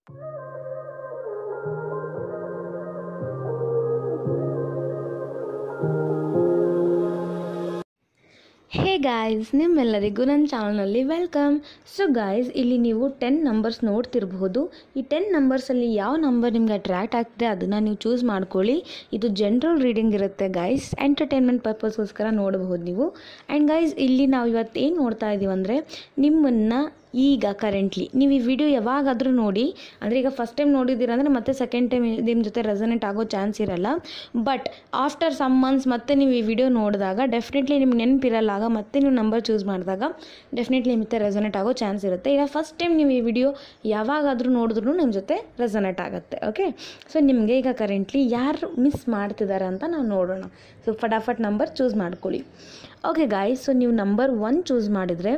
hey guys ನಿಮ್ಮೆಲ್ಲರಿಗೂ ನನ್ನ ಚಾನಲ್ನಲ್ಲಿ ವೆಲ್ಕಮ್ ಸೊ ಗಾಯ್ಸ್ ಇಲ್ಲಿ ನೀವು ಟೆನ್ ನಂಬರ್ಸ್ ನೋಡ್ತಿರಬಹುದು ಈ ಟೆನ್ ನಂಬರ್ಸಲ್ಲಿ ಯಾವ ನಂಬರ್ ನಿಮ್ಗೆ ಅಟ್ರ್ಯಾಕ್ಟ್ ಆಗ್ತದೆ ಅದನ್ನು ನೀವು ಚೂಸ್ ಮಾಡ್ಕೊಳ್ಳಿ ಇದು ಜನರಲ್ ರೀಡಿಂಗ್ ಇರುತ್ತೆ ಗೈಸ್ ಎಂಟರ್ಟೈನ್ಮೆಂಟ್ ಪರ್ಪಸ್ಗೋಸ್ಕರ ನೋಡಬಹುದು ನೀವು ಆ್ಯಂಡ್ ಗೈಸ್ ಇಲ್ಲಿ ನಾವು ಇವತ್ತು ಏನು ನೋಡ್ತಾ ಇದ್ದೀವಿ ಅಂದರೆ ನಿಮ್ಮನ್ನು ಈಗ ಕರೆಂಟ್ಲಿ ನೀವು ಈ ವಿಡಿಯೋ ಯಾವಾಗಾದರೂ ನೋಡಿ ಅಂದರೆ ಈಗ ಫಸ್ಟ್ ಟೈಮ್ ನೋಡಿದ್ದೀರ ಅಂದರೆ ಮತ್ತೆ ಸೆಕೆಂಡ್ ಟೈಮ್ ನಿಮ್ಮ ಜೊತೆ ರೆಸನೇಟ್ ಆಗೋ ಚಾನ್ಸ್ ಇರಲ್ಲ ಬಟ್ ಆಫ್ಟರ್ ಸಮ್ ಮಂತ್ಸ್ ಮತ್ತೆ ನೀವು ಈ ವಿಡಿಯೋ ನೋಡಿದಾಗ ಡೆಫಿನೆಟ್ಲಿ ನಿಮ್ಗೆ ನೆನಪಿರಲ್ಲ ಆಗ ಮತ್ತೆ ನೀವು ನಂಬರ್ ಚೂಸ್ ಮಾಡಿದಾಗ ಡೆಫಿನೆಟ್ಲಿ ಮತ್ತೆ ರೆಸನೇಟ್ ಆಗೋ ಚಾನ್ಸ್ ಇರುತ್ತೆ ಈಗ ಫಸ್ಟ್ ಟೈಮ್ ನೀವು ಈ ವಿಡಿಯೋ ಯಾವಾಗಾದರೂ ನೋಡಿದ್ರೂ ನಿಮ್ಮ ಜೊತೆ ರೆಸನೇಟ್ ಆಗುತ್ತೆ ಓಕೆ ಸೊ ನಿಮಗೆ ಈಗ ಕರೆಂಟ್ಲಿ ಯಾರು ಮಿಸ್ ಮಾಡ್ತಿದ್ದಾರೆ ಅಂತ ನಾವು ನೋಡೋಣ ಸೊ ಫಟಾಫಟ್ ನಂಬರ್ ಚೂಸ್ ಮಾಡ್ಕೊಳ್ಳಿ ಓಕೆ ಗಾಯ್ಸ್ ಸೊ ನೀವು ನಂಬರ್ ಒನ್ ಚೂಸ್ ಮಾಡಿದರೆ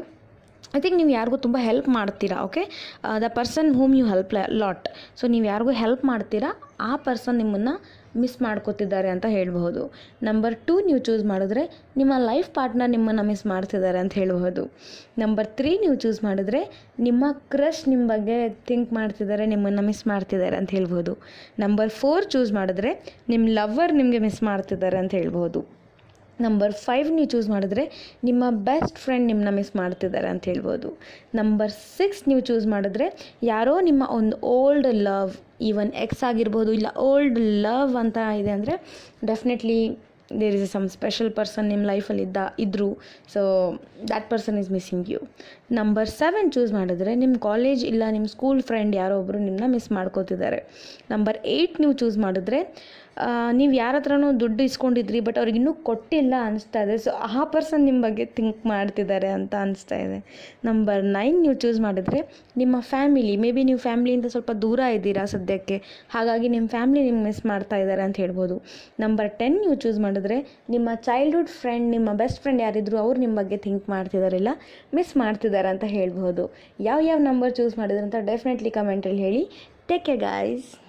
ಐ ಥಿಂಕ್ ನೀವು ಯಾರಿಗೂ ತುಂಬ ಹೆಲ್ಪ್ ಮಾಡ್ತೀರಾ okay the person whom you help lot so ನೀವು ಯಾರಿಗೂ ಹೆಲ್ಪ್ ಮಾಡ್ತೀರಾ ಆ ಪರ್ಸನ್ ನಿಮ್ಮನ್ನು ಮಿಸ್ ಮಾಡ್ಕೋತಿದ್ದಾರೆ ಅಂತ ಹೇಳ್ಬಹುದು ನಂಬರ್ ಟೂ ನೀವು ಚೂಸ್ ಮಾಡಿದ್ರೆ ನಿಮ್ಮ ಲೈಫ್ ಪಾರ್ಟ್ನರ್ ನಿಮ್ಮನ್ನು ಮಿಸ್ ಮಾಡ್ತಿದ್ದಾರೆ ಅಂತ ಹೇಳ್ಬೋದು ನಂಬರ್ ತ್ರೀ ನೀವು ಚೂಸ್ ಮಾಡಿದ್ರೆ ನಿಮ್ಮ ಕ್ರಶ್ ನಿಮ್ಮ ಬಗ್ಗೆ ಥಿಂಕ್ ಮಾಡ್ತಿದ್ದಾರೆ ನಿಮ್ಮನ್ನು ಮಿಸ್ ಮಾಡ್ತಿದ್ದಾರೆ ಅಂತ ಹೇಳ್ಬೋದು ನಂಬರ್ ಫೋರ್ ಚೂಸ್ ಮಾಡಿದ್ರೆ ನಿಮ್ಮ ಲವ್ವರ್ ನಿಮಗೆ ಮಿಸ್ ಮಾಡ್ತಿದ್ದಾರೆ ಅಂತ ಹೇಳ್ಬೋದು ನಂಬರ್ ಫೈವ್ ನೀವು ಚೂಸ್ ಮಾಡಿದ್ರೆ ನಿಮ್ಮ ಬೆಸ್ಟ್ ಫ್ರೆಂಡ್ ನಿಮ್ಮನ್ನ ಮಿಸ್ ಮಾಡ್ತಿದ್ದಾರೆ ಅಂತ ಹೇಳ್ಬೋದು ನಂಬರ್ ಸಿಕ್ಸ್ ನೀವು ಚೂಸ್ ಮಾಡಿದ್ರೆ ಯಾರೋ ನಿಮ್ಮ ಒಂದು ಓಲ್ಡ್ ಲವ್ ಈವನ್ ಎಕ್ಸ್ ಆಗಿರ್ಬೋದು ಇಲ್ಲ ಓಲ್ಡ್ ಲವ್ ಅಂತ ಇದೆ ಅಂದರೆ definitely there is some special person ನಿಮ್ಮ ಲೈಫಲ್ಲಿ ಇದ್ದ ಇದ್ದರು so that person is missing you number seven choose ಮಾಡಿದ್ರೆ ನಿಮ್ಮ ಕಾಲೇಜ್ ಇಲ್ಲ ನಿಮ್ಮ ಸ್ಕೂಲ್ ಫ್ರೆಂಡ್ ಯಾರೋ ಒಬ್ಬರು ನಿಮ್ಮನ್ನ ಮಿಸ್ ಮಾಡ್ಕೋತಿದ್ದಾರೆ ನಂಬರ್ ಏಯ್ಟ್ ನೀವು ಚೂಸ್ ಮಾಡಿದ್ರೆ ನೀವು ಯಾರ ಹತ್ರನೂ ದುಡ್ಡು ಇಸ್ಕೊಂಡಿದ್ರಿ ಬಟ್ ಅವ್ರಿಗೆ ಇನ್ನೂ ಕೊಟ್ಟಿಲ್ಲ ಅನಿಸ್ತಾ ಇದೆ ಸೊ ಆ ಪರ್ಸನ್ ನಿಮ್ಮ ಬಗ್ಗೆ ಥಿಂಕ್ ಮಾಡ್ತಿದ್ದಾರೆ ಅಂತ ಅನಿಸ್ತಾ ಇದೆ ನಂಬರ್ ನೈನ್ ನೀವು ಚೂಸ್ ಮಾಡಿದರೆ ನಿಮ್ಮ ಫ್ಯಾಮಿಲಿ ಮೇ ಬಿ ನೀವು ಫ್ಯಾಮಿಲಿಯಿಂದ ಸ್ವಲ್ಪ ದೂರ ಇದ್ದೀರಾ ಸದ್ಯಕ್ಕೆ ಹಾಗಾಗಿ ನಿಮ್ಮ ಫ್ಯಾಮಿಲಿ ನಿಮ್ಗೆ ಮಿಸ್ ಮಾಡ್ತಾ ಇದ್ದಾರೆ ಅಂತ ಹೇಳ್ಬೋದು ನಂಬರ್ ಟೆನ್ ನೀವು ಚೂಸ್ ಮಾಡಿದ್ರೆ ನಿಮ್ಮ ಚೈಲ್ಡ್ಹುಡ್ ಫ್ರೆಂಡ್ ನಿಮ್ಮ ಬೆಸ್ಟ್ ಫ್ರೆಂಡ್ ಯಾರಿದ್ರು ಅವ್ರು ನಿಮ್ಮ ಬಗ್ಗೆ ಥಿಂಕ್ ಮಾಡ್ತಿದ್ದಾರಿಲ್ಲ ಮಿಸ್ ಮಾಡ್ತಿದ್ದಾರೆ ಅಂತ ಹೇಳ್ಬೋದು ಯಾವ ಯಾವ ನಂಬರ್ ಚೂಸ್ ಮಾಡಿದ್ರೆ ಅಂತ ಡೆಫಿನೆಟ್ಲಿ ಕಮೆಂಟಲ್ಲಿ ಹೇಳಿ ಟೇಕ್ ಕೆ ಗಾಯ್ಸ್